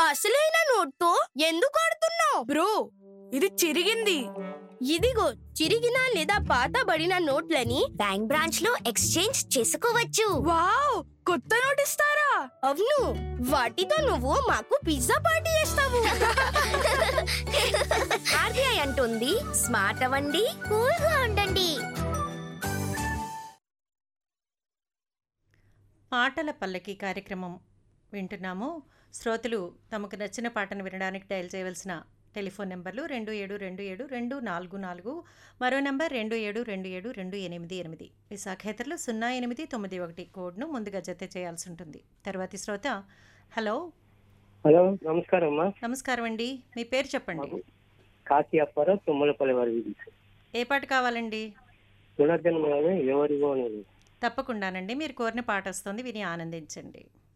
అసలైన నోట్తో ఎందుకు ఆడుతున్నావు బ్రో ఇది చిరిగింది ఇదిగో చిరిగిన లేదా పాతబడిన నోట్లని బ్యాంక్ బ్రాంచ్ లో ఎక్స్చేంజ్ చేసుకోవచ్చు వావ్ కొత్త నోట్ ఇస్తారా అవును వాటితో నువ్వు మాకు పిజ్జా పార్టీ చేస్తావు ఆర్బీఐ అంటుంది స్మార్ట్ అవ్వండి కూల్ గా ఉండండి పాటల పల్లకి కార్యక్రమం వింటున్నాము శ్రోతలు తమకు నచ్చిన పాటను వినడానికి డయల్ చేయవలసిన టెలిఫోన్ నెంబర్లు రెండు ఏడు రెండు ఏడు రెండు నాలుగు నాలుగు మరో నెంబర్ రెండు ఏడు రెండు ఏడు రెండు ఎనిమిది ఎనిమిది విశాఖేతరులు సున్నా ఎనిమిది తొమ్మిది ఒకటి కోడ్ను ముందుగా జత చేయాల్సి ఉంటుంది తర్వాతి శ్రోత హలో హలో నమస్కారం అమ్మా నమస్కారం అండి మీ పేరు చెప్పండి కాశీ అప్పారావు తుమ్మలపల్లి వారి వీధి. ఏ పాట కావాలండి పునర్జన్మ ఎవరివో నేను తప్పకుండానండి మీరు కోరిన పాట వస్తుంది విని ఆనందించండి